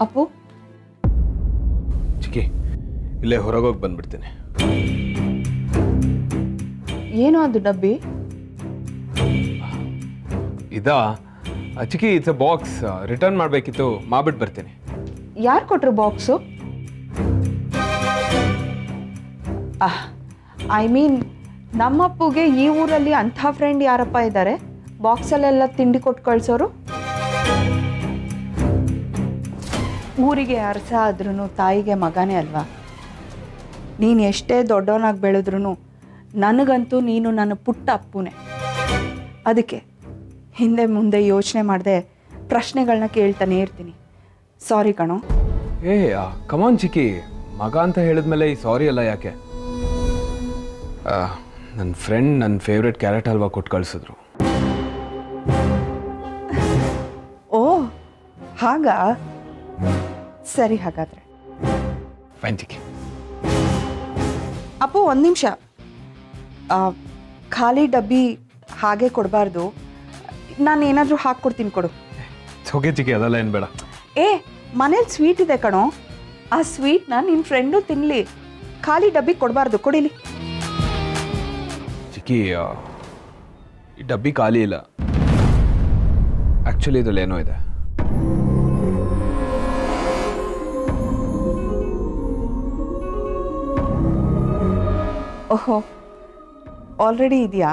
ಅಪ್ಪು ಚಿಕ್ಕಿ ಇಲ್ಲೇ ಹೊರಗೋಗಿ ಬಂದ್ಬಿಡ್ತೀನಿ ಏನು ಅದು ಡಬ್ಬಿ ಇದಾ ಆ, ಚಿಕ್ಕಿ ಇಟ್ಸ್ ಅ ಬಾಕ್ಸ್ ರಿಟರ್ನ್ ಮಾಡಬೇಕಿತ್ತು ಮಾಡ್ಬಿಟ್ಟು ಬರ್ತೀನಿ ಯಾರು ಕೊಟ್ರು ಬಾಕ್ಸು ಐ ಮೀನ್ ನಮ್ಮಪ್ಪಗೆ ಈ ಊರಲ್ಲಿ ಅಂಥ ಫ್ರೆಂಡ್ ಯಾರಪ್ಪ ಇದ್ದಾರೆ ಬಾಕ್ಸಲ್ಲೆಲ್ಲ ತಿಂಡಿ ಕೊಟ್ಟು ಕಳ್ಸೋರು ಊರಿಗೆ ಅರಸ ಆದ್ರೂ ತಾಯಿಗೆ ಮಗನೇ ಅಲ್ವಾ ನೀನು ಎಷ್ಟೇ ದೊಡ್ಡವನಾಗಿ ಬೆಳೆದ್ರೂ ನನಗಂತೂ ನೀನು ನನ್ನ ಪುಟ್ಟ ಅಪ್ಪುನೇ ಅದಕ್ಕೆ ಹಿಂದೆ ಮುಂದೆ ಯೋಚನೆ ಮಾಡದೆ ಪ್ರಶ್ನೆಗಳನ್ನ ಕೇಳ್ತಾನೆ ಇರ್ತೀನಿ ಸಾರಿ ಕಣೋ ಏ ಕಮಾನ್ ಚಿಕ್ಕಿ ಮಗ ಅಂತ ಹೇಳಿದ್ಮೇಲೆ ಈ ಸಾರಿ ಅಲ್ಲ ಯಾಕೆ ನನ್ನ ಫ್ರೆಂಡ್ ನನ್ನ ಫೇವ್ರೆಟ್ ಕ್ಯಾರೆಟ್ ಹಲ್ವಾ ಕೊಟ್ಟು ಕಳಿಸಿದ್ರು ಓ ಹಾಗಾ ಸರಿ ಹಾಗಾದ್ರೆ ಫೈನ್ ಚಿಕ್ಕಿ ಅಪ್ಪು ಒಂದು ನಿಮಿಷ ಖಾಲಿ ಡಬ್ಬಿ ಹಾಗೆ ಕೊಡಬಾರ್ದು ನಾನು ಏನಾದರೂ ಹಾಕ್ಕೊಡ್ತೀನಿ ಕೊಡು ಓಕೆ ಚಿಕ್ಕಿ ಅದೆಲ್ಲ ಏನು ಬೇಡ ಏ ಮನೇಲಿ ಸ್ವೀಟ್ ಇದೆ ಕಣೋ ಆ ಸ್ವೀಟ್ನ ನಿನ್ನ ಫ್ರೆಂಡು ತಿನ್ನಲಿ ಖಾಲಿ ಡಬ್ಬಿ ಕೊಡಬಾರ್ದು ಕೊಡಿಲಿ ಚಿಕ್ಕಿ ಆ, ಈ ಡಬ್ಬಿ ಖಾಲಿ ಇಲ್ಲ ಆ್ಯಕ್ಚುಲಿ ಇದ್ರಲ್ಲಿ ಏನೋ ಇದೆ ಓಹೋ ಆಲ್ರೆಡಿ ಇದೆಯಾ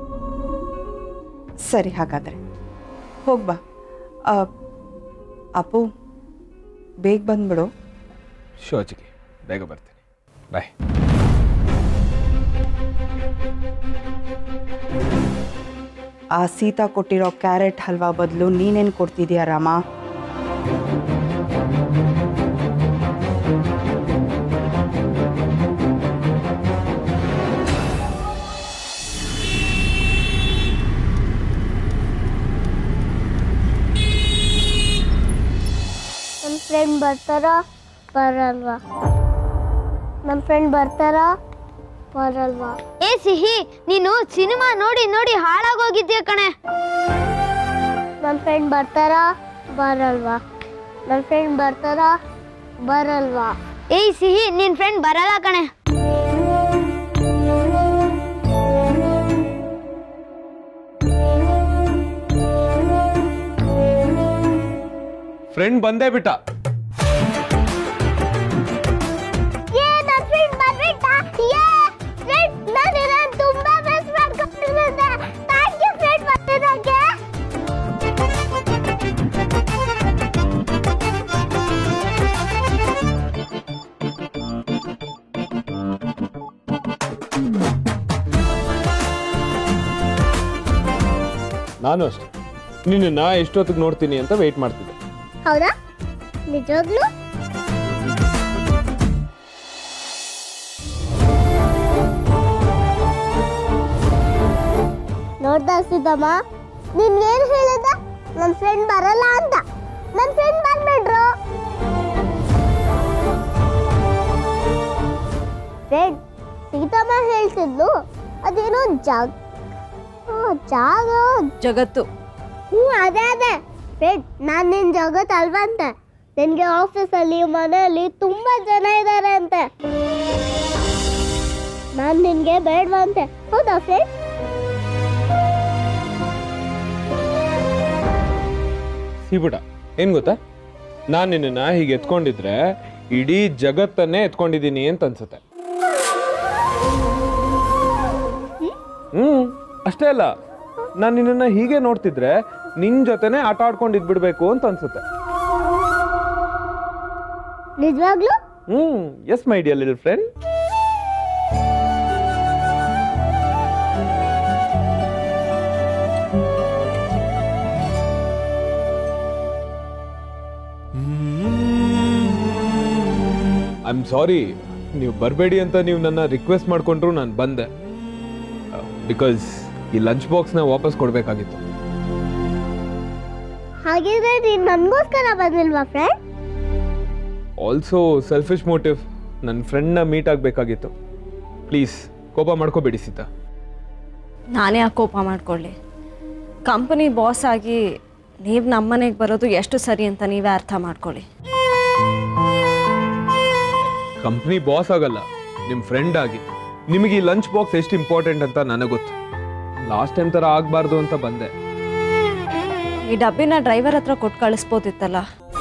ಸರಿ ಹಾಗಾದರೆ ಹೋಗ್ಬಾ ಆ, ಅಪ್ಪು ಬೇಗ ಬಂದ್ಬಿಡು ಶೋ ಚಿಕ್ಕಿ ಬೇಗ ಬರ್ತೀನಿ ಬಾಯ್ ಆ ಸೀತಾ ಕೊಟ್ಟಿರೋ ಕ್ಯಾರೆಟ್ ಹಲ್ವಾ ಬದಲು ನೀನೇನು ಕೊಡ್ತಿದ್ಯಾ ರಾಮ ನನ್ನ ಫ್ರೆಂಡ್ ಬರ್ತಾರಾ ಬರಲ್ವಾ ನನ್ನ ಫ್ರೆಂಡ್ ಬರ್ತಾರಾ ಬರಲ್ವಾ ಏ ಸಿಹಿ ನೀನು ಸಿನಿಮಾ ನೋಡಿ ನೋಡಿ ಹಾಳಾಗೋಗಿದ್ಯಾ ಕಣೆ ನನ್ನ ಫ್ರೆಂಡ್ ಬರ್ತಾರಾ ಬರಲ್ವಾ ನನ್ನ ಫ್ರೆಂಡ್ ಬರ್ತಾರಾ ಬರಲ್ವಾ ಏಯ್ ಸಿಹಿ ನಿನ್ ಫ್ರೆಂಡ್ ಬರಲ್ಲ ಕಣೆ ಫ್ರೆಂಡ್ ಬಂದೇ ಬಿಟ್ಟ ಏ ನನ್ನ ಫ್ರೆಂಡ್ ಬರ್ಬಿಟ್ಟ ಏ ಫ್ರೆಂಡ್ ನಾನು ಇದನ್ನ ತುಂಬಾ ಮಿಸ್ ಮಾಡ್ಕೊಂಡಿದ್ದೆ ಥ್ಯಾಂಕ್ ಯು ಫ್ರೆಂಡ್ ಬಂದಿದ್ದಕ್ಕೆ ನಾನು ಅಷ್ಟೇ ನಿನ್ನ ಎಷ್ಟೊತ್ತಿಗೆ ನೋಡ್ತೀನಿ ಅಂತ ವೆಯ್ಟ್ ಮಾಡ್ತಿದ್ದೆ ಹೌದಾ ನಿಜವಾಗ್ಲೂ ನೋಡ್ದ ಸಿದ್ದಮ್ಮ ನಿನ್ಗೇನು ಹೇಳಿದ ನನ್ನ ಫ್ರೆಂಡ್ ಬರಲ್ಲ ಅಂತ ನನ್ನ ಫ್ರೆಂಡ್ ಬಂದ್ಬಿಟ್ರು ಫ್ರೆಂಡ್ ಸೀತಮ್ಮ ಹೇಳ್ತಿದ್ಲು ಅದೇನೋ ಜಾಗ ಆ, ಜಾಗ ಜಗತ್ತು ಹ್ಞೂ ಅದೇ ಅದೇ ಫ್ರೆಂಡ್ ನಾನು ನಿನ್ನ ಜಗತ್ ಅಲ್ವಂತೆ ನಿನಗೆ ಆಫೀಸಲ್ಲಿ ಮನೆಯಲ್ಲಿ ತುಂಬ ಜನ ಇದ್ದಾರೆ ಅಂತೆ ನಾನು ನಿನಗೆ ಬೇಡವಂತೆ ಹೌದಾ ಫ್ರೆಂಡ್ ಸಿಬಿಡ ಏನ್ ಗೊತ್ತಾ ನಾನು ನಿನ್ನ ಹೀಗೆ ಎತ್ಕೊಂಡಿದ್ರೆ ಇಡೀ ಜಗತ್ತನ್ನೇ ಎತ್ಕೊಂಡಿದ್ದೀನಿ ಅಂತ ಅನ್ಸುತ್ತೆ ಹ್ಮ್ ಅಷ್ಟೇ ಅಲ್ಲ ನಾನು ನಿನ್ನ ಹೀಗೆ ನೋಡ್ತಿದ್ರೆ ನಿನ್ ಜೊತೆನೆ ಆಟ ಆಡ್ಕೊಂಡು ಇದ್ಬಿಡ್ಬೇಕು ಅಂತ ಅನ್ಸುತ್ತೆ ನಿಜವಾಗ್ಲೂ hmm yes my dear little friend I am sorry ನೀವು ಬರಬೇಡಿ ಅಂತ ನೀವು ನನ್ನ ರಿಕ್ವೆಸ್ಟ್ ಮಾಡ್ಕೊಂಡ್ರು ನಾನು ಬಂದೆ ಬಿಕಾಸ್ ಈ ಲಂಚ್ ಬಾಕ್ಸ್ನ ವಾಪಸ್ ಕೊಡಬೇಕಾಗಿತ್ತು ಹಾಗಿದ್ರೆ ನೀನು ನನಗೋಸ್ಕರ ಬಂದಿಲ್ವಾ ಫ್ರೆಂಡ್ ಆಲ್ಸೋ ಸೆಲ್ಫಿಶ್ ಮೋಟಿವ್ ನನ್ನ ಫ್ರೆಂಡ್ನ ಮೀಟ್ ಆಗಬೇಕಾಗಿತ್ತು ಪ್ಲೀಸ್ ಕೋಪ ಮಾಡ್ಕೋಬೇಡಿ ಸೀತಾ ನಾನೇ ಆ ಕೋಪ ಮಾಡ್ಕೊಳ್ಳಿ ಕಂಪನಿ ಬಾಸ್ ಆಗಿ ನೀವು ನಮ್ಮನೆಗೆ ಬರೋದು ಎಷ್ಟು ಸರಿ ಅಂತ ನೀವೇ ಅರ್ಥ ಮಾಡ್ಕೊಳ್ಳಿ ಕಂಪ್ನಿ ಬಾಸ್ ಆಗಲ್ಲ ನಿಮ್ಮ ಫ್ರೆಂಡ್ ಆಗಿ ನಿಮಗೆ ಈ ಲಂಚ್ ಬಾಕ್ಸ್ ಎಷ್ಟು ಇಂಪಾರ್ಟೆಂಟ್ ಅಂತ ನನಗೆ ಗೊತ್ತು ಲಾಸ್ಟ್ ಟೈಮ್ ಥರ ಆಗಬಾರ್ದು ಅಂತ ಬಂದೆ ಈ ಡಬ್ಬಿನ ಡ್ರೈವರ್ ಹತ್ರ ಕೊಟ್ಟು ಕಳಿಸ್ಬೋದಿತ್ತಲ್ಲ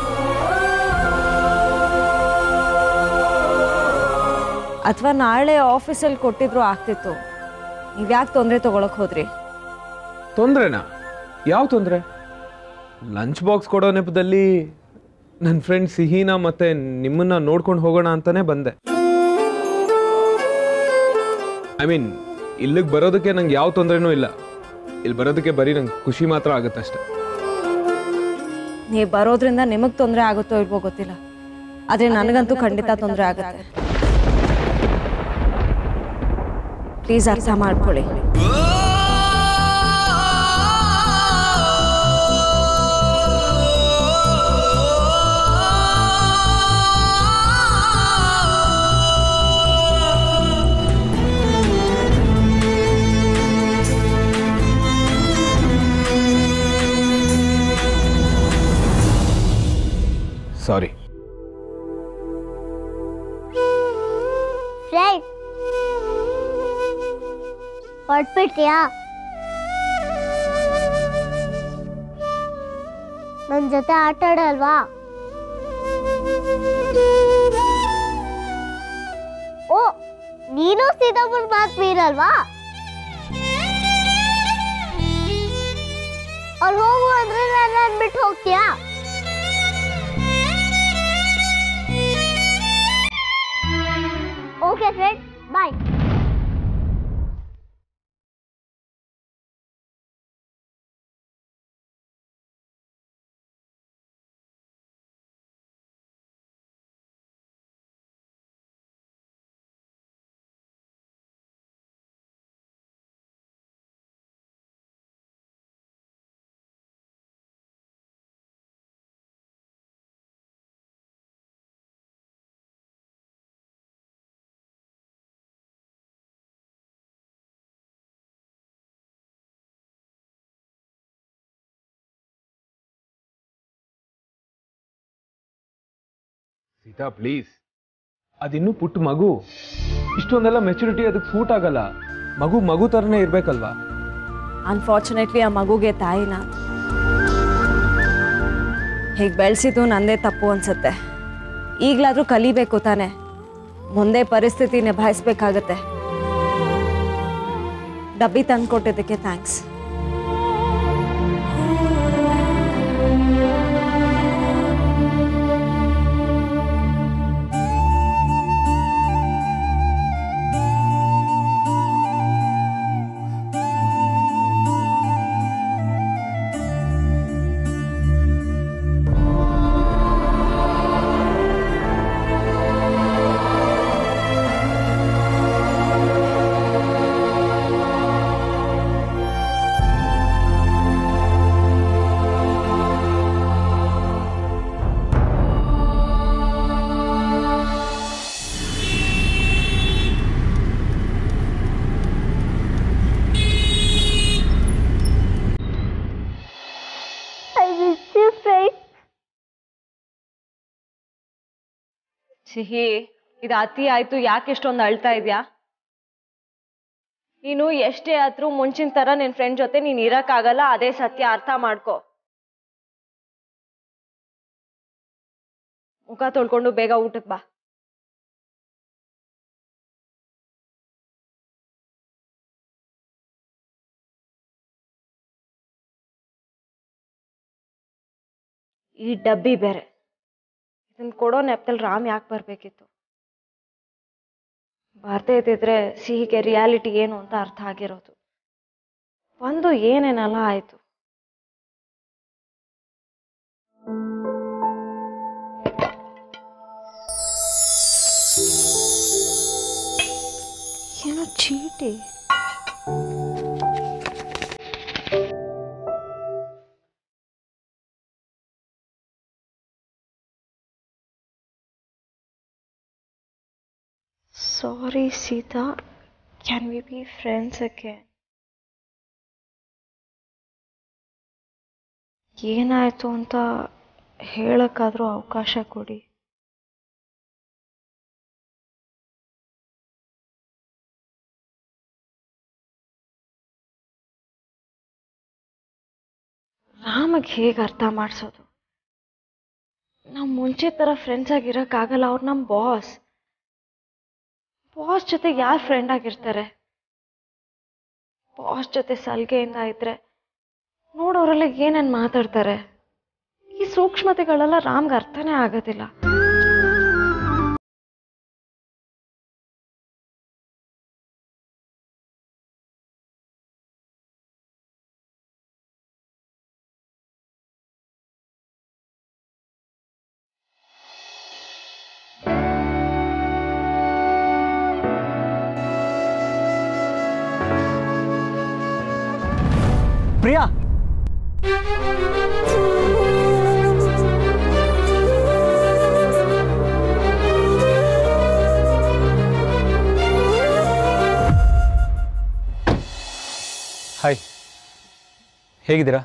ಅಥವಾ ನಾಳೆ ಆಫೀಸಲ್ಲಿ ಕೊಟ್ಟಿದ್ರು ಆಗ್ತಿತ್ತು ನೀವ್ಯಾಕೆ ತೊಂದರೆ ತಗೊಳಕ್ ಹೋದ್ರಿ ತೊಂದ್ರೆನಾ ಯಾವ ತೊಂದರೆ ಲಂಚ್ ಬಾಕ್ಸ್ ಕೊಡೋ ನೆಪದಲ್ಲಿ ನನ್ನ ಫ್ರೆಂಡ್ ಸಿಹಿನ ಮತ್ತೆ ನಿಮ್ಮನ್ನ ನೋಡ್ಕೊಂಡು ಹೋಗೋಣ ಅಂತಾನೆ ಬಂದೆ ಐ ಮೀನ್ ಇಲ್ಲಿಗೆ ಬರೋದಕ್ಕೆ ನಂಗೆ ಯಾವ ತೊಂದರೆನೂ ಇಲ್ಲ ಇಲ್ಲಿ ಬರೋದಕ್ಕೆ ಬರೀ ನಂಗೆ ಖುಷಿ ಮಾತ್ರ ಆಗುತ್ತಷ್ಟೆ ನೀವು ಬರೋದ್ರಿಂದ ನಿಮಗೆ ತೊಂದರೆ ಆಗುತ್ತೋ ಇಲ್ವೋ ಗೊತ್ತಿಲ್ಲ ಆದರೆ ನನಗಂತೂ ಖಂಡಿತ ತೊಂದರೆ ಆಗುತ್ತೆ ಪ್ಲೀಸ್ ಅರ್ಥ ಮಾಡ್ಕೊಳ್ಳಿ ಸಾರಿ ಫ್ರೆಂಡ್ ಹೊಟ್ಬಿಡ್ತೀಯಾ ನನ್ನ ಜೊತೆ ಆಟ ಆಡಲ್ವಾ ಓ ನೀನು ಸೀತಾಪುರ ಮಾತು ಮೀರಲ್ವಾ ಅವ್ರು ಹೋಗು ಅಂದ್ರೆ ನಾನು ಬಿಟ್ಟು ಹೋಗ್ತೀಯಾ okay friend bye Seetha please ಅದಿನ್ನೂ ಪುಟ್ಟ ಮಗು ಇಷ್ಟೊಂದೆಲ್ಲ ಮೆಚುರಿಟಿ ಅದಕ್ಕೆ ಸೂಟ್ ಆಗಲ್ಲ ಮಗು ಮಗು ಥರನೇ ಇರ್ಬೇಕಲ್ವಾ ಅನ್ಫಾರ್ಚುನೇಟ್ಲಿ ಆ ಮಗುಗೆ ತಾಯಿನ ಹೀಗೆ ಬೆಳೆಸಿದ್ದು ನಂದೇ ತಪ್ಪು ಅನ್ಸುತ್ತೆ ಈಗಲಾದರೂ ಕಲಿಬೇಕು ತಾನೆ ಮುಂದೆ ಪರಿಸ್ಥಿತಿ ನಿಭಾಯಿಸ್ಬೇಕಾಗತ್ತೆ ಡಬ್ಬಿ ತಂದು ಕೊಟ್ಟಿದ್ದಕ್ಕೆ thanks I miss you friend ಸಿಹಿ ಇದು ಅತಿ ಆಯ್ತು ಯಾಕೆ ಇಷ್ಟೊಂದು ಅಳ್ತಾ ಇದ್ಯಾ ನೀನು ಎಷ್ಟೇ ಆದ್ರೂ ಮುಂಚಿನ ತರ ನಿನ್ ಫ್ರೆಂಡ್ ಜೊತೆ ನೀನ್ ಇರಕ್ಕಾಗಲ್ಲ ಅದೇ ಸತ್ಯ ಅರ್ಥ ಮಾಡ್ಕೋ ಮುಖ ತೊಳ್ಕೊಂಡು ಬೇಗ ಊಟಕ್ಕೆ ಬಾ ಈ ಡಬ್ಬಿ ಬೇರೆ ಇದನ್ನ ಕೊಡೋ ನೆಪದಲ್ಲಿ ರಾಮ್ ಯಾಕೆ ಬರ್ಬೇಕಿತ್ತು ಬರ್ದೇ ಇದ್ದಿದ್ರೆ ಸಿಹಿಗೆ ರಿಯಾಲಿಟಿ ಏನು ಅಂತ ಅರ್ಥ ಆಗಿರೋದು ಒಂದು ಏನೇನೆಲ್ಲ ಆಯ್ತು ಏನೋ ಚೀಟಿ sorry Seetha can we be friends again ಏನಾಯಿತು ಅಂತ ಹೇಳಕ್ಕಾದ್ರೂ ಅವಕಾಶ ಕೊಡಿ ರಾಮಗೆ ಹೇಗೆ ಅರ್ಥ ಮಾಡಿಸೋದು ನಾವು ಮುಂಚೆ ಥರ ಫ್ರೆಂಡ್ಸ್ ಆಗಿರೋಕ್ಕಾಗಲ್ಲ ಅವ್ರು ನಮ್ಮ ಬಾಸ್ ಬಾಸ್ ಜೊತೆ ಯಾರು ಫ್ರೆಂಡ್ ಆಗಿರ್ತಾರೆ ಬಾಸ್ ಜೊತೆ ಸಲಿಗೆಯಿಂದ ಇದ್ರೆ ನೋಡೋರೆಲ್ಲ ಏನೇನು ಮಾತಾಡ್ತಾರೆ ಈ ಸೂಕ್ಷ್ಮತೆಗಳೆಲ್ಲ ರಾಮ್ಗೆ ಅರ್ಥನೇ ಆಗೋದಿಲ್ಲ ಪ್ರಿಯಾ ಹಾಯ್ ಹೇಗಿದ್ದೀರಾ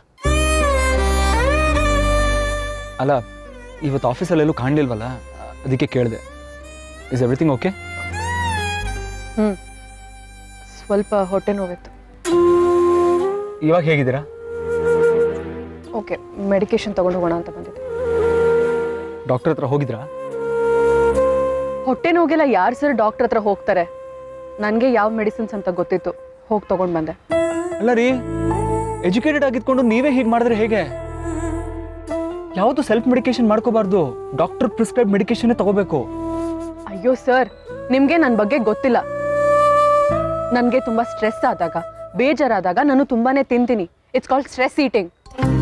ಅಲ್ಲ ಇವತ್ತು ಆಫೀಸಲ್ಲೆಲ್ಲೂ ಕಾಣಲಿಲ್ವಲ್ಲ ಅದಕ್ಕೆ ಕೇಳಿದೆ ಇಸ್ ಎವ್ರಿಥಿಂಗ್ ಓಕೆ ಹ್ಞೂ ಸ್ವಲ್ಪ ಹೊಟ್ಟೆ ನೋವಿತ್ತು ಇವಾಗ ಹೇಗಿದ್ದೀರಾ ಓಕೆ ಮೆಡಿಕೇಶನ್ ತಗೊಂಡು ಹೋಗೋಣ ಅಂತ ಬಂದಿದ್ದೆ ಡಾಕ್ಟರ್ ಹತ್ರ ಹೋಗಿದ್ರಾ ಹೊಟ್ಟೆ ನೋವಿಗೆಲ್ಲ ಯಾರು ಸರ್ ಡಾಕ್ಟರ್ ಹತ್ರ ಹೋಗ್ತಾರೆ ನನಗೆ ಯಾವ ಮೆಡಿಸಿನ್ಸ್ ಅಂತ ಗೊತ್ತಿತ್ತು ಹೋಗಿ ತಗೊಂಡು ಬಂದೆ ಅಲ್ಲ ರೀ ಎಜುಕೇಟೆಡ್ ಆಗಿದ್ಕೊಂಡು ನೀವೇ ಹೀಗೆ ಮಾಡಿದ್ರೆ ಹೇಗೆ ಯಾವುದು ಸೆಲ್ಫ್ ಮೆಡಿಕೇಶನ್ ಮಾಡ್ಕೋಬಾರ್ದು ಡಾಕ್ಟರ್ ಪ್ರಿಸ್ಕ್ರೈಬ್ ಮೆಡಿಕೇಶನ್ ತಗೋಬೇಕು ಅಯ್ಯೋ ಸರ್ ನಿಮಗೆ ನನ್ನ ಬಗ್ಗೆ ಗೊತ್ತಿಲ್ಲ ನನಗೆ ತುಂಬ ಸ್ಟ್ರೆಸ್ ಆದಾಗ ಬೇಜಾರಾದಾಗ ನಾನು ತುಂಬಾನೇ ತಿಂತೀನಿ ಇಟ್ಸ್ ಕಾಲ್ಡ್ ಸ್ಟ್ರೆಸ್ ಈಟಿಂಗ್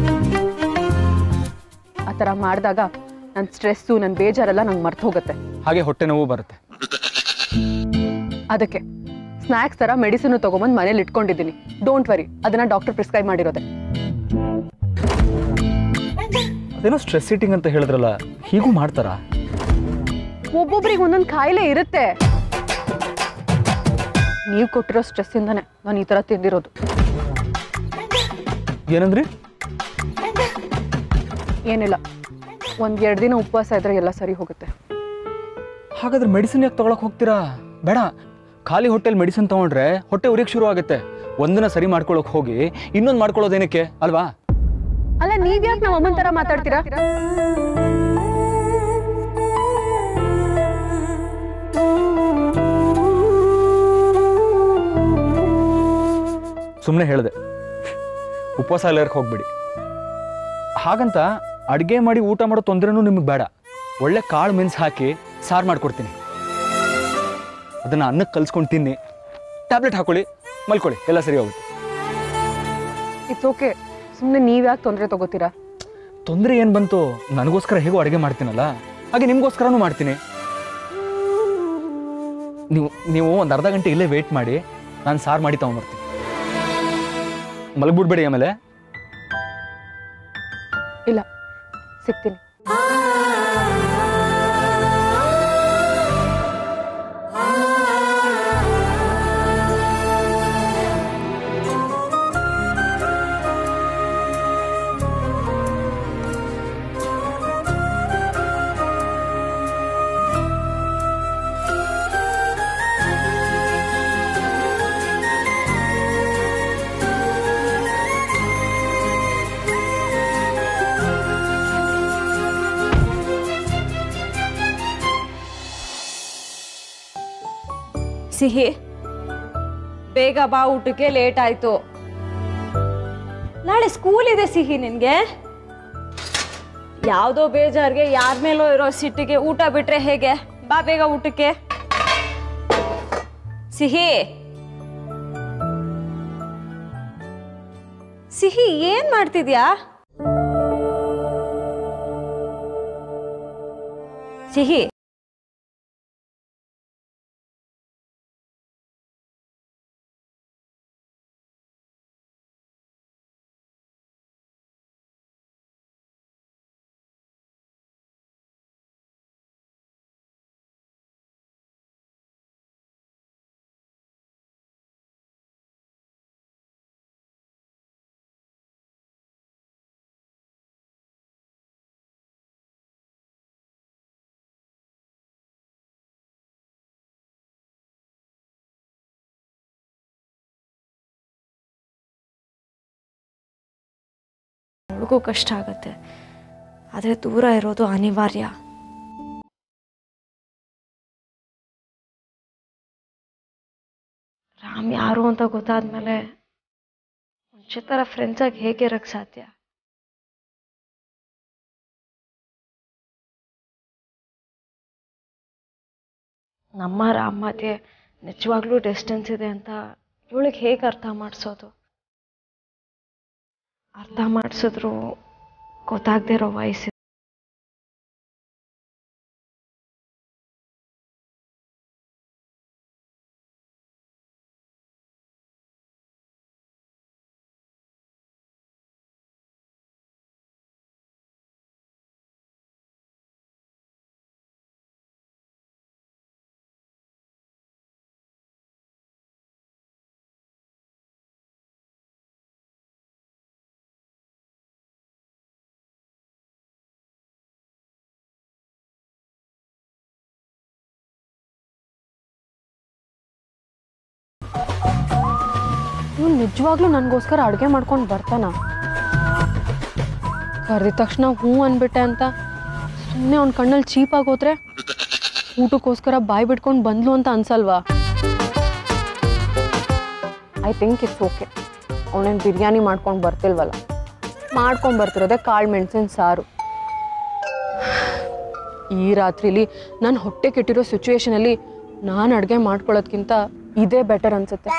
ಆ ಥರ ಮಾಡಿದಾಗ ನನ್ನ ಸ್ಟ್ರೆಸ್ಸು ನನ್ನ ಬೇಜಾರೆಲ್ಲ ನಂಗೆ ಮರ್ತು ಹೋಗುತ್ತೆ ಹಾಗೆ ಹೊಟ್ಟೆ ನೋವು ಬರುತ್ತೆ ಅದಕ್ಕೆ ಸ್ನ್ಯಾಕ್ಸ್ ಥರ ಮೆಡಿಸಿನ್ ತೊಗೊಂಬಂದು ಮನೇಲಿ ಇಟ್ಕೊಂಡಿದ್ದೀನಿ ಡೋಂಟ್ ವರಿ ಅದನ್ನ ಡಾಕ್ಟರ್ ಪ್ರಿಸ್ಕ್ರೈಬ್ ಮಾಡಿರೋದೆ ಅದೇನೋ ಸ್ಟ್ರೆಸ್ ಈಟಿಂಗ್ ಅಂತ ಹೇಳಿದ್ರಲ್ಲ ಹೀಗೂ ಮಾಡ್ತಾರಾ ಒಬ್ಬೊಬ್ರಿಗೆ ಒಂದೊಂದು ಕಾಯಿಲೆ ಇರುತ್ತೆ ನೀವು ಕೊಟ್ಟಿರೋ ಸ್ಟ್ರೆಸ್ಸಿಂದಾನೆ ನಾನು ಈ ಥರ ತಿಂದಿರೋದು ಏನಂದ್ರಿ ಏನಿಲ್ಲ ಒಂದು ಎರಡು ದಿನ ಉಪವಾಸ ಇದ್ರೆ ಎಲ್ಲ ಸರಿ ಹೋಗುತ್ತೆ ಹಾಗಾದ್ರೆ ಮೆಡಿಸಿನ್ ಯಾಕೆ ತಗೊಳಕ್ ಹೋಗ್ತೀರಾ ಬೇಡ ಖಾಲಿ ಹೊಟ್ಟೆಲಿ ಮೆಡಿಸಿನ್ ತಗೊಂಡ್ರೆ ಹೊಟ್ಟೆ ಉರಿಯಕ್ಕೆ ಶುರು ಆಗುತ್ತೆ ಒಂದನ್ನ ಸರಿ ಮಾಡ್ಕೊಳಕ್ ಹೋಗಿ ಇನ್ನೊಂದು ಮಾಡ್ಕೊಳ್ಳೋದೇನಕ್ಕೆ ಅಲ್ವಾ ಅಲ್ಲ ನೀವ್ಯಾಕೆ ನಮ್ಮ ಅಮ್ಮನ ಥರ ಮಾತಾಡ್ತೀರಾ ಸುಮ್ಮನೆ ಹೇಳಿದೆ ಉಪವಾಸ ಎಲ್ಲರಿಗೆ ಹೋಗ್ಬಿಡಿ ಹಾಗಂತ ಅಡುಗೆ ಮಾಡಿ ಊಟ ಮಾಡೋ ತೊಂದರೆನೂ ನಿಮಗೆ ಬೇಡ ಒಳ್ಳೆ ಕಾಳು ಮೆಣಸು ಹಾಕಿ ಸಾರು ಮಾಡ್ಕೊಡ್ತೀನಿ ಅದನ್ನು ಅನ್ನಕ್ಕೆ ಕಲ್ಸ್ಕೊಂಡು ತಿನ್ನಿ ಟ್ಯಾಬ್ಲೆಟ್ ಹಾಕೊಳ್ಳಿ ಮಲ್ಕೊಳ್ಳಿ ಎಲ್ಲ ಸರಿ ಹೋಗುತ್ತೆ ಇಟ್ಸ್ ಓಕೆ ಸುಮ್ಮನೆ ನೀವ್ಯಾಕೆ ತೊಂದರೆ ತಗೋತೀರಾ ತೊಂದರೆ ಏನು ಬಂತು ನನಗೋಸ್ಕರ ಹೇಗೋ ಅಡುಗೆ ಮಾಡ್ತೀನಲ್ಲ ಹಾಗೆ ನಿಮಗೋಸ್ಕರನೂ ಮಾಡ್ತೀನಿ ನೀವು ನೀವು ಒಂದು ಅರ್ಧ ಗಂಟೆ ಇಲ್ಲೇ ವೆಯ್ಟ್ ಮಾಡಿ ನಾನು ಸಾರು ಮಾಡಿ ತಗೊಂಬರ್ತೀನಿ ಮಲಗ್ಬಿಡ್ಬೇಡಿ ಆಮೇಲೆ ಇಲ್ಲ ಸಿಗ್ತೀನಿ ಸಿಹಿ ಬೇಗ ಬಾ ಊಟಕ್ಕೆ ಲೇಟ್ ಆಯ್ತು ನಾಳೆ ಸ್ಕೂಲ್ ಇದೆ ಸಿಹಿ ನಿನ್ಗೆ ಯಾವುದೋ ಬೇಜಾರ್ಗೆ ಯಾರ ಮೇಲೋ ಇರೋ ಸಿಟ್ಟಿಗೆ ಊಟ ಬಿಟ್ರೆ ಹೇಗೆ ಬಾ ಬೇಗ ಊಟಕ್ಕೆ ಸಿಹಿ ಸಿಹಿ ಏನ್ ಮಾಡ್ತಿದ್ಯಾ ಸಿಹಿ ಅವ್ರಿಗೂ ಕಷ್ಟ ಆಗುತ್ತೆ ಆದರೆ ದೂರ ಇರೋದು ಅನಿವಾರ್ಯ ರಾಮ್ ಯಾರು ಅಂತ ಗೊತ್ತಾದ್ಮೇಲೆ ಮುಂಚೆ ಥರ ಫ್ರೆಂಡ್ಸಾಗಿ ಹೇಗೆ ಇರಕ್ಕೆ ಸಾಧ್ಯ ನಮ್ಮ ರಾಮ್ ಮಧ್ಯೆ ನಿಜವಾಗ್ಲೂ ಡಿಸ್ಟೆನ್ಸ್ ಇದೆ ಅಂತ ಇವಳಿಗೆ ಹೇಗೆ ಅರ್ಥ ಮಾಡಿಸೋದು ಅರ್ಥ ಮಾಡಿಸಿದ್ರು ಗೊತ್ತಾಗದೇ ಇರೋ ವಯಸ್ಸು ಇವ್ನು ನಿಜವಾಗ್ಲೂ ನನಗೋಸ್ಕರ ಅಡುಗೆ ಮಾಡ್ಕೊಂಡು ಬರ್ತಾನ ಕರೆದ ತಕ್ಷಣ ಹ್ಞೂ ಅಂದ್ಬಿಟ್ಟೆ ಅಂತ ಸುಮ್ಮನೆ ಅವ್ನ ಕಣ್ಣಲ್ಲಿ ಚೀಪಾಗಿ ಹೋದ್ರೆ ಊಟಕ್ಕೋಸ್ಕರ ಬಾಯಿ ಬಿಟ್ಕೊಂಡು ಬಂದ್ಲು ಅಂತ ಅನ್ಸಲ್ವಾ ಐ ಥಿಂಕ್ ಇಟ್ಸ್ ಓಕೆ ಅವನೇನು ಬಿರಿಯಾನಿ ಮಾಡ್ಕೊಂಡು ಬರ್ತಿಲ್ವಲ್ಲ ಮಾಡ್ಕೊಂಡು ಬರ್ತಿರೋದೆ ಕಾಳು ಮೆಣಸಿನ ಸಾರು ಈ ರಾತ್ರಿಲಿ ನಾನು ಹೊಟ್ಟೆ ಕೆಟ್ಟಿರೋ ಸಿಚುವೇಶನಲ್ಲಿ ನಾನು ಅಡುಗೆ ಮಾಡ್ಕೊಳ್ಳೋದ್ಕಿಂತ ಇದೇ ಬೆಟರ್ ಅನ್ಸುತ್ತೆ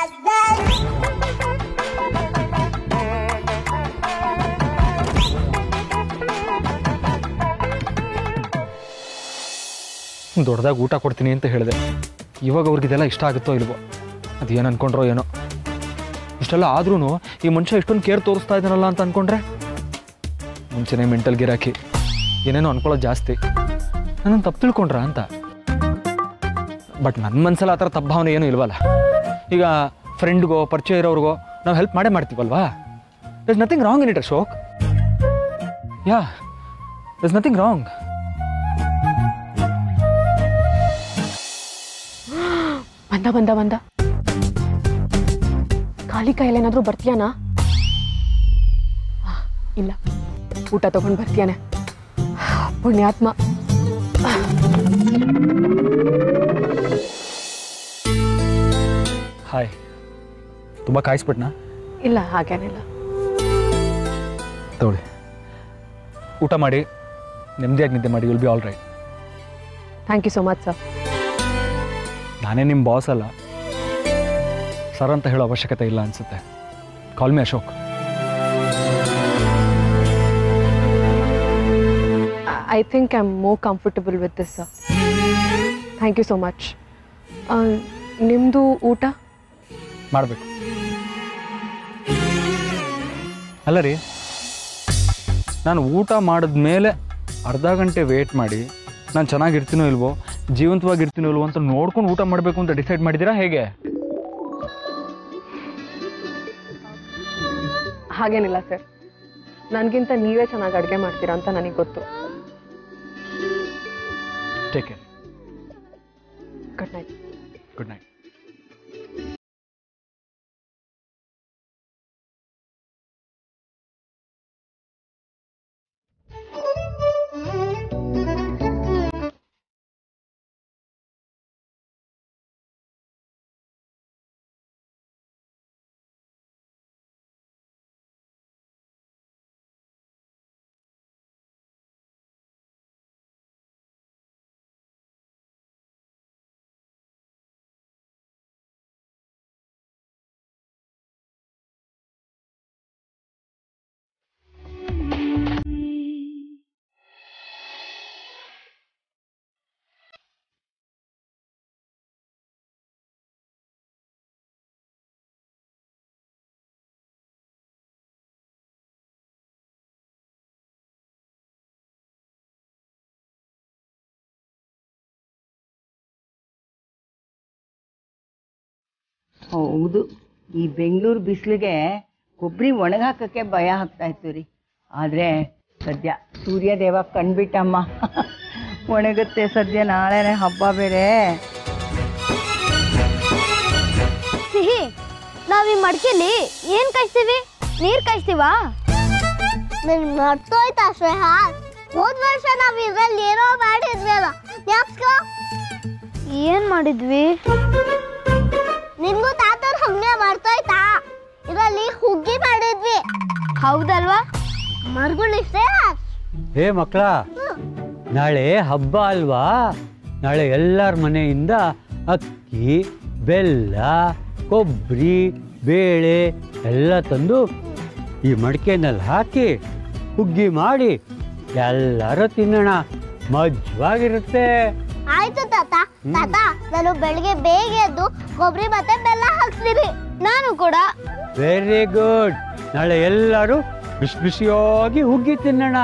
ದೊಡ್ಡದಾಗಿ ಊಟ ಕೊಡ್ತೀನಿ ಅಂತ ಹೇಳಿದೆ ಇವಾಗ ಅವ್ರಿಗೆ ಇದೆಲ್ಲ ಇಷ್ಟ ಆಗುತ್ತೋ ಇಲ್ವೋ ಅದು ಏನು ಅನ್ಕೊಂಡ್ರೋ ಏನೋ ಇಷ್ಟೆಲ್ಲ ಆದ್ರೂ ಈ ಮನುಷ್ಯ ಇಷ್ಟೊಂದು ಕೇರ್ ತೋರಿಸ್ತಾ ಇದ್ದಾನಲ್ಲ ಅಂತ ಅನ್ಕೊಂಡ್ರೆ ಮುಂಚೆನೇ ಮೆಂಟಲ್ ಗಿರಾಕಿ ಏನೇನೋ ಅನ್ಕೊಳ್ಳೋದು ಜಾಸ್ತಿ ನನ್ನನ್ನು ತಪ್ಪು ತಿಳ್ಕೊಂಡ್ರ ಅಂತ ಬಟ್ ನನ್ನ ಮನಸ್ಸಲ್ಲಿ ಆ ಥರ ತಪ್ಪು ಭಾವನೆ ಏನೂ ಇಲ್ವಲ್ಲ ಈಗ ಫ್ರೆಂಡ್ಗೋ ಪರಿಚಯ ಇರೋರಿಗೋ ನಾವು ಹೆಲ್ಪ್ ಮಾಡೇ ಮಾಡ್ತೀವಲ್ವಾ there's nothing wrong in it Ashok yeah there's nothing wrong ಬಂದ ಬಂದ ಬಂದ ಖಾಲಿ ಕೈಯಲ್ಲೇನಾದ್ರೂ ಬರ್ತೀಯಾನಾ ಆ, ಇಲ್ಲ ಊಟ ತಗೊಂಡು ಬರ್ತೀಯಾನೆ ಪುಣ್ಯಾತ್ಮ ಹಾಯ್ ತುಂಬ ಕಾಯಿಸ್ಬಿಟ್ನಾ ಇಲ್ಲ ಹಾಗೇನಿಲ್ಲ ತಗೊಳ್ಳಿ ಊಟ ಮಾಡಿ ನೆಮ್ಮದಿಯಾಗಿ ನಿದ್ದೆ ಮಾಡಿ will be all right thank you so much sir ನಾನೇ ನಿಮ್ಮ ಬಾಸ್ ಅಲ್ಲ ಸರ್ ಅಂತ ಹೇಳೋ ಅವಶ್ಯಕತೆ ಇಲ್ಲ ಅನಿಸುತ್ತೆ call me Ashok I think I am more comfortable with this sir thank you so much ನಿಮ್ಮದು ಊಟ ಮಾಡಬೇಕು ಅಲ್ಲ ರೀ ನಾನು ಊಟ ಮಾಡಿದ್ಮೇಲೆ ಅರ್ಧ ಗಂಟೆ ವೇಟ್ ಮಾಡಿ ನಾನು ಚೆನ್ನಾಗಿರ್ತೀನೋ ಇಲ್ವೋ ಜೀವಂತವಾಗಿರ್ತೀನೋ ಇಲ್ವೋ ಅಂತ ನೋಡ್ಕೊಂಡು ಊಟ ಮಾಡಬೇಕು ಅಂತ ಡಿಸೈಡ್ ಮಾಡಿದ್ದೀರಾ ಹೇಗೆ ಹಾಗೇನಿಲ್ಲ ಸರ್ ನನಗಿಂತ ನೀವೇ ಚೆನ್ನಾಗಿ ಅಡುಗೆ ಮಾಡ್ತೀರಾ ಅಂತ ನನಗೆ ಗೊತ್ತು take care good night good night ಹೌದು ಈ ಬೆಂಗಳೂರು ಬಿಸಿಲಿಗೆ ಕೊಬ್ಬರಿ ಒಣಗಾಕಕ್ಕೆ ಭಯ ಆಗ್ತಾ ಇತ್ತು ರೀ ಆದರೆ ಸದ್ಯ ಸೂರ್ಯದೇವ ಕಣ್ಬಿಟ್ಟಮ್ಮ ಒಣಗುತ್ತೆ ಸದ್ಯ ನಾಳೆನೇ ಹಬ್ಬ ಬೇರೆ ಸಿಹಿ ನಾವ್ ಈ ಮಡ್ಕೆಲಿ ಏನ್ ಕಾಯಿಸ್ತೀವಿ ನೀರ್ ಕಾಯಿಸ್ತೀವಾ ನನ್ ಮರ್ತೋಯ್ತಾ ಶ್ರೇಹ ಹೋದ್ ವರ್ಷ ನಾವ್ ಇದ್ರಲ್ಲಿ ಏನೋ ಮಾಡಿದ್ವಲ್ಲ ಜ್ಞಾಪ್ಸ್ಕೊ ಏನ್ ಮಾಡಿದ್ವಿ ನಿನ್ಗೂ ತಾತನ ಹಂಗೆ ಮರ್ತೋಯ್ತಾ ಇದರಲ್ಲಿ ಹುಗ್ಗಿ ಮಾಡಿದ್ವಿ ಹೌದಲ್ವಾ ಮರ್ಗುಳಿ ಶ್ರೇಹ ಹೇ ಮಕ್ಕಳ ನಾಳೆ ಹಬ್ಬ ಅಲ್ವಾ ನಾಳೆ ಎಲ್ಲರ ಮನೆಯಿಂದ ಅಕ್ಕಿ ಬೆಲ್ಲ ಕೊಬ್ಬರಿ ಬೇಳೆ ಎಲ್ಲ ತಂದು ಈ ಮಡಿಕೆನಲ್ಲಿ ಹಾಕಿ ಹುಗ್ಗಿ ಮಾಡಿ ಎಲ್ಲರೂ ತಿನ್ನೋಣ ಮಜ್ವಾಗಿರುತ್ತೆ ಆಯ್ತು ತಾತ ತಾತ ನಾನು ಬೆಳಿಗ್ಗೆ ಬೇಗ ಎದ್ದು ಕೊಬ್ಬರಿ ಮತ್ತೆ ಬೆಲ್ಲ ಹಾಕ್ತೀನಿ ನಾನು ಕೂಡ ವೆರಿ ಗುಡ್ ನಾಳೆ ಎಲ್ಲರೂ ಬಿಸಿ ಬಿಸಿಯಾಗಿ ಹುಗ್ಗಿ ತಿನ್ನೋಣ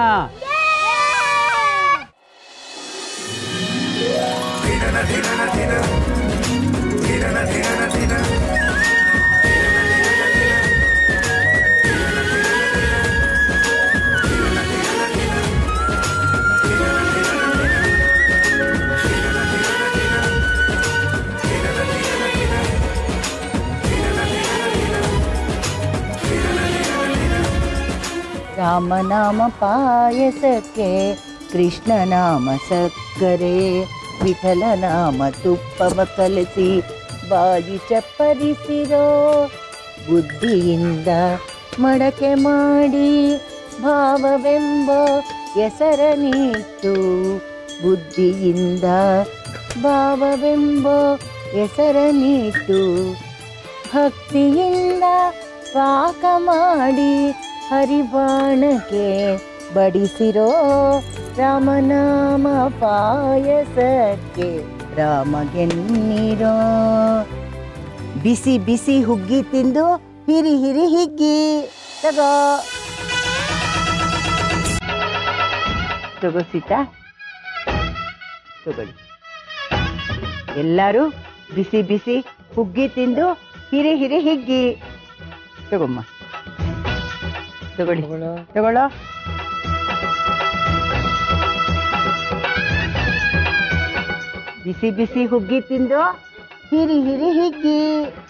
ರಾಮನಾಮ ಪಾಯಸಕ್ಕೆ ಕೃಷ್ಣನಾಮ ಸಕ್ಕರೆ ವಿಠಲನಾಮ ತುಪ್ಪವ ಕಲಸಿ ಬಾಯಿ ಚಪ್ಪರಿಸಿರೋ ಬುದ್ಧಿಯಿಂದ ಮಡಕೆ ಮಾಡಿ ಭಾವವೆಂಬ ಹೆಸರನಿಟ್ಟು ಬುದ್ಧಿಯಿಂದ ಭಾವವೆಂಬ ಹೆಸರನಿಟ್ಟು ಭಕ್ತಿಯಿಂದ ಪಾಕ ಮಾಡಿ ಹರಿಬಾಣಕ್ಕೆ ಬಡಿಸಿರೋ ರಾಮನಾಮ ಪಾಯಸಕ್ಕೆ ರಾಮಗೆನ್ನಿರೋ ಬಿಸಿ ಬಿಸಿ ಹುಗ್ಗಿ ತಿಂದು ಹಿರಿ ಹಿರಿ ಹಿಗ್ಗಿ ತಗೋ ತಗೋ ಸೀತಾ ತಗೊಳ್ಳಿ ಎಲ್ಲರೂ ಬಿಸಿ ಬಿಸಿ ಹುಗ್ಗಿ ತಿಂದು ಹಿರಿ ಹಿರಿ ಹಿಗ್ಗಿ ತಗೊಮ್ಮ ತಗೊಳ್ಳಿ ತಗೊಳ್ಳೋ ಬಿಸಿ ಬಿಸಿ ಹುಗ್ಗಿ ತಿಂದು ಹಿರಿ ಹಿರಿ ಹಿಗ್ಗಿ